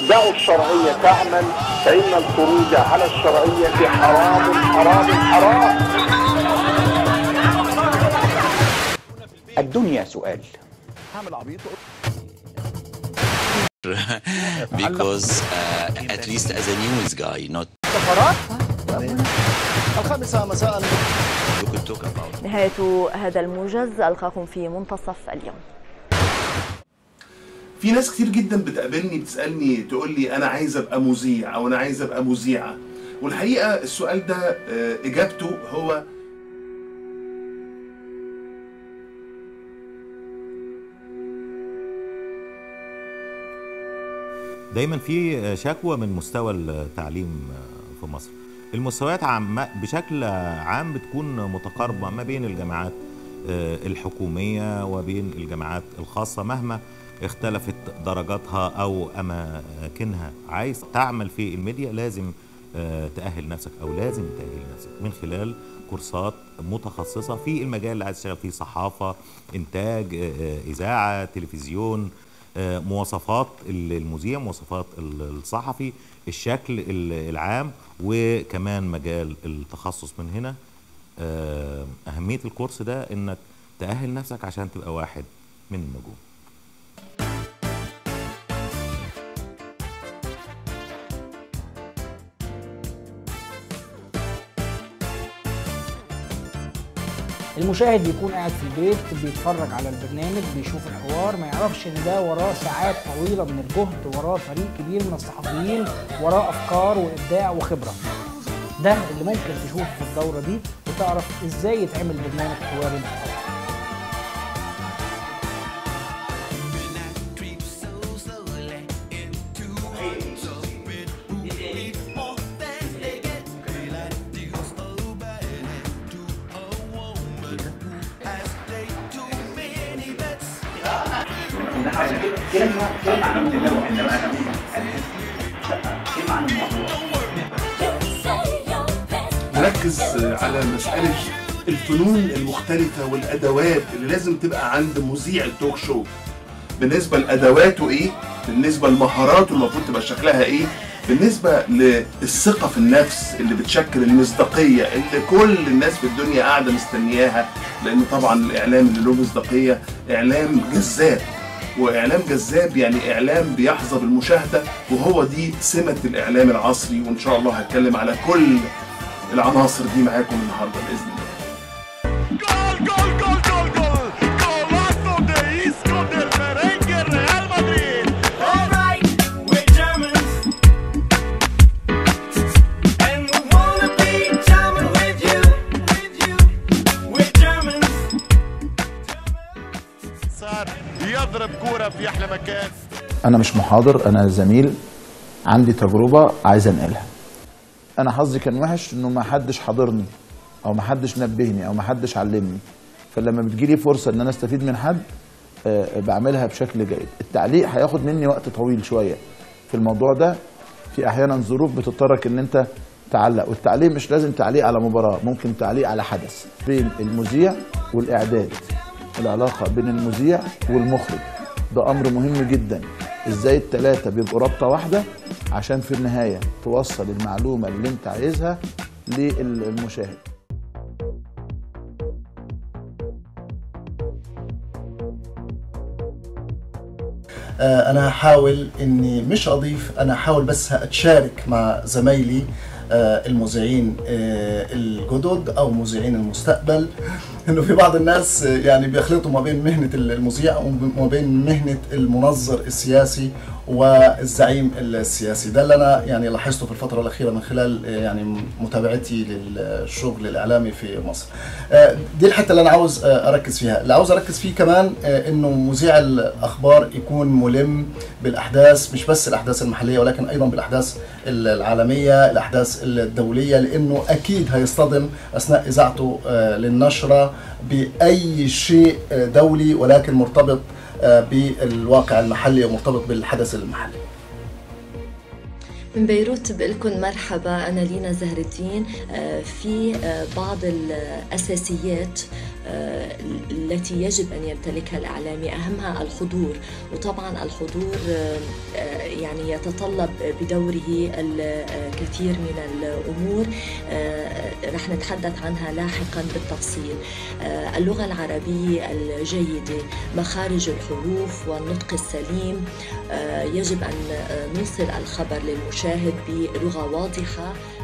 دعوا الشرعية تعمل فإن الخروج على الشرعية حرام حرام حرام الدنيا سؤال because uh, at least as a news guy, not الخامسة مساء we could talk about. نهاية هذا الموجز ألقاكم في منتصف اليوم في ناس كتير جدا بتقابلني بتسالني تقول لي انا عايز ابقى مذيع او انا عايز ابقى مذيعه والحقيقه السؤال ده آه، اجابته هو دايما في شكوى من مستوى التعليم في مصر المستويات عام بشكل عام بتكون متقاربة ما بين الجامعات الحكومية وبين الجامعات الخاصة مهما اختلفت درجاتها أو أماكنها عايز تعمل في الميديا لازم تأهل نفسك أو لازم تأهل نفسك من خلال كورسات متخصصة في المجال اللي عايز تشتغل فيه صحافة إنتاج إذاعة تلفزيون مواصفات المذيع مواصفات الصحفي الشكل العام وكمان مجال التخصص من هنا أهمية الكورس ده إنك تأهل نفسك عشان تبقى واحد من النجوم المشاهد بيكون قاعد في البيت بيتفرج على البرنامج بيشوف الحوار ما يعرفش ان ده وراه ساعات طويله من الجهد وراه فريق كبير من الصحفيين وراه افكار وابداع وخبره ده اللي ممكن تشوفه في الدوره دي وتعرف ازاي يتعمل برنامج حواري محترم كلمة كلمة عن التنوع انما انا كلمة عن الموضوع نركز على مسألة الفنون المختلفة والأدوات اللي لازم تبقى عند مذيع التوك شو بالنسبة لأدواته إيه بالنسبة لمهاراته المفروض تبقى شكلها إيه بالنسبة للثقة في النفس اللي بتشكل المصداقية اللي كل الناس في الدنيا قاعدة مستنياها لأن طبعا الإعلام اللي له مصداقية إعلام جذاب واعلام جذاب يعني اعلام بيحظى بالمشاهده وهو دي سمه الاعلام العصري وان شاء الله هتكلم على كل العناصر دي معاكم النهارده باذن الله يضرب كوره في احلى مكان أنا مش محاضر أنا زميل عندي تجربة عايز أنقلها أنا حظي كان وحش إنه ما حدش حاضرني أو ما حدش نبهني أو ما حدش علمني فلما بتجيلي فرصة إن أنا أستفيد من حد آه، بعملها بشكل جيد التعليق هياخد مني وقت طويل شوية في الموضوع ده في أحيانا ظروف بتضطرك إن أنت تعلق والتعليق مش لازم تعليق على مباراة ممكن تعليق على حدث بين المذيع والإعداد العلاقة بين المذيع والمخرج ده أمر مهم جدا إزاي التلاتة بيبقوا رابطة واحدة عشان في النهاية توصل المعلومة اللي أنت عايزها للمشاهد آه، انا هحاول اني مش اضيف انا هحاول بس اتشارك مع زمايلي آه، المذيعين آه، الجدد او مذيعين المستقبل انه في بعض الناس آه، يعني بيخلطوا ما بين مهنه المذيع وما بين مهنه المنظر السياسي والزعيم السياسي ده اللي انا يعني لاحظته في الفتره الاخيره من خلال آه، يعني متابعتي للشغل الاعلامي في مصر آه، دي الحته اللي انا عاوز آه، اركز فيها اللي عاوز اركز فيه كمان آه، انه مذيع الاخبار يكون ملم بالاحداث مش بس الاحداث المحليه ولكن ايضا بالاحداث العالميه الاحداث الدوليه لانه اكيد هيصطدم اثناء اذاعته آه، للنشره باي شيء آه، دولي ولكن مرتبط آه، بالواقع المحلي ومرتبط بالحدث المحلي من بيروت بقلكم مرحبا أنا لينا زهر الدين آه، في آه، بعض الأساسيات آه، التي يجب أن يمتلكها الإعلامي أهمها الحضور وطبعا الحضور آه، آه، يعني يتطلب بدوره الكثير من الأمور آه، رح نتحدث عنها لاحقا بالتفصيل آه، اللغة العربية الجيدة مخارج الحروف والنطق السليم آه، يجب أن آه، نوصل الخبر للمشاهد بلغة واضحة